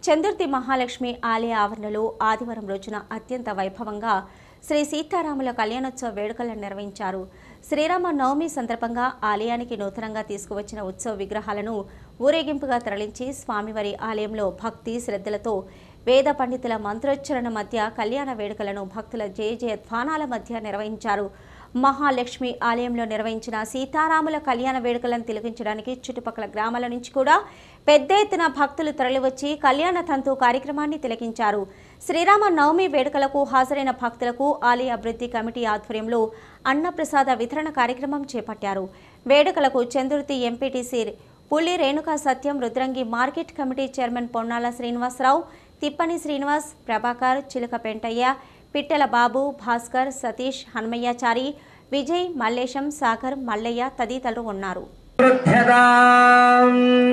చందుర్తి మహాలక్ష్మి ఆలయ ఆవరణలో ఆదివారం రోజున అత్యంత వైభవంగా శ్రీ సీతారాముల కళ్యాణోత్సవ వేడుకలను నిర్వహించారు శ్రీరామ నవమి సందర్భంగా ఆలయానికి నూతనంగా తీసుకువచ్చిన ఉత్సవ విగ్రహాలను ఊరేగింపుగా తరలించి స్వామివారి ఆలయంలో భక్తి శ్రద్ధలతో వేద పండితుల మంత్రోచ్చరణ మధ్య కళ్యాణ వేడుకలను భక్తుల జయ జయ ధ్వానాల మధ్య నిర్వహించారు మహాలక్ష్మి ఆలయంలో నిర్వహించిన సీతారాముల కళ్యాణ వేడుకలను తిలకించడానికి చుట్టుపక్కల గ్రామాల నుంచి కూడా పెద్ద ఎత్తున భక్తులు తరలివచ్చి కళ్యాణ తంతు కార్యక్రమాన్ని తిలకించారు శ్రీరామ నవమి వేడుకలకు హాజరైన భక్తులకు ఆలయ అభివృద్ధి కమిటీ ఆధ్వర్యంలో అన్నప్రసాద వితరణ కార్యక్రమం చేపట్టారు వేడుకలకు Chandurthi MPTC Puli Renuka Satyam Rudrangi market committee chairman Ponnala Srinivasarao Thippani Srinivas Prabhakar Chiluka Pentaiah పిట్టెల బాబు భాస్కర్ సతీష్ హనుమయ్యాచారి విజయ్ మల్లేశం సాగర్ మల్లయ్య తదితరులు ఉన్నారు వృద్ధ్యతాం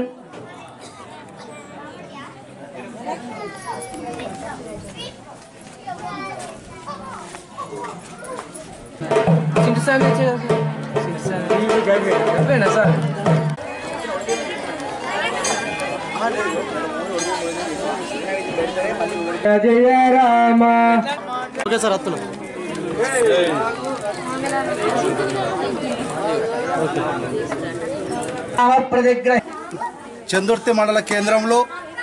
సార్ జయ రామ ఓకే సార్ అత్తులు ప్రతిగ్రహ చందుర్తి మండల కేంద్రంలో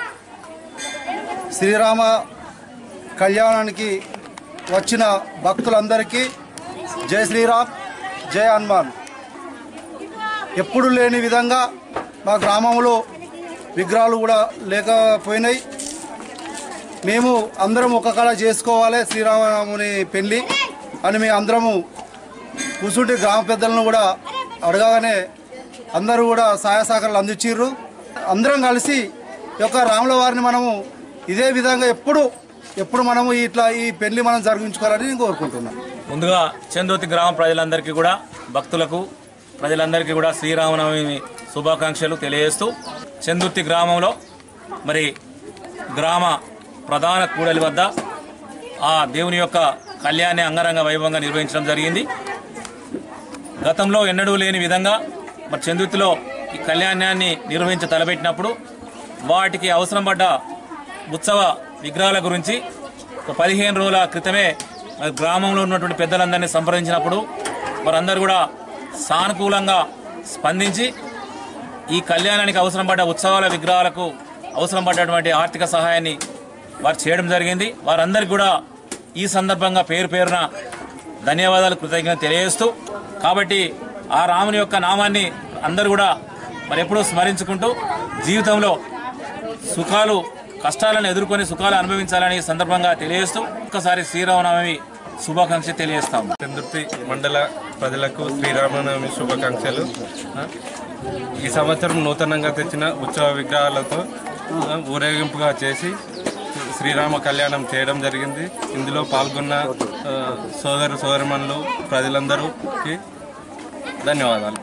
శ్రీరామ కళ్యాణానికి వచ్చిన భక్తులందరికీ జై శ్రీరామ్ జై హనుమాన్ ఎప్పుడు లేని విధంగా మా గ్రామంలో విగ్రహాలు కూడా లేకపోయినాయి మేము అందరం ఒక కాడ చేసుకోవాలి శ్రీరామరాముని పెళ్ళి అని మేము అందరము కూర్చుంటే గ్రామ పెద్దలను కూడా అడగగానే అందరూ కూడా సహాయ సహకారాలు అందించారు అందరం కలిసి ఈ యొక్క రాముల వారిని మనము ఇదే విధంగా ఎప్పుడు ఎప్పుడు మనము ఇట్లా ఈ పెళ్లి మనం జరిగించుకోవాలని నేను కోరుకుంటున్నాను ముందుగా చందోతి గ్రామ ప్రజలందరికీ కూడా భక్తులకు ప్రజలందరికీ కూడా శ్రీరామనవమి శుభాకాంక్షలు తెలియజేస్తూ చందుర్తి గ్రామంలో మరి గ్రామ ప్రధాన కూడలి వద్ద ఆ దేవుని యొక్క కళ్యాణాన్ని అంగరంగ వైభవంగా నిర్వహించడం జరిగింది గతంలో ఎన్నడూ లేని విధంగా మరి చందుర్తిలో ఈ కళ్యాణాన్ని నిర్వహించి తలపెట్టినప్పుడు వాటికి అవసరం పడ్డ ఉత్సవ విగ్రహాల గురించి ఒక పదిహేను రోజుల క్రితమే మరి గ్రామంలో ఉన్నటువంటి పెద్దలందరినీ సంప్రదించినప్పుడు వారందరూ కూడా సానుకూలంగా స్పందించి ఈ కళ్యాణానికి అవసరం పడ్డ ఉత్సవాల విగ్రహాలకు అవసరం పడ్డటువంటి ఆర్థిక సహాయాన్ని వారు చేయడం జరిగింది వారందరికీ కూడా ఈ సందర్భంగా పేరు పేరున ధన్యవాదాలు కృతజ్ఞత తెలియజేస్తూ కాబట్టి ఆ రాముని యొక్క నామాన్ని అందరూ కూడా మరి ఎప్పుడూ స్మరించుకుంటూ జీవితంలో సుఖాలు కష్టాలను ఎదుర్కొని సుఖాలు అనుభవించాలని ఈ సందర్భంగా తెలియజేస్తూ ఒక్కసారి శ్రీరామనవమి శుభాకాంక్ష తెలియజేస్తాము చంద్రుతి మండల ప్రజలకు శ్రీరామనవమి శుభాకాంక్షలు ఆ, ఈ సంవత్సరం నూతనంగా తెచ్చిన ఉత్సవ విగ్రహాలతో ఆ, ఊరేగింపుగా చేసి శ్రీరామ కళ్యాణం చేయడం జరిగింది ఇందులో పాల్గొన్న ఆ, సోదరు సోదరిమణులు ప్రజలందరూకి ధన్యవాదాలు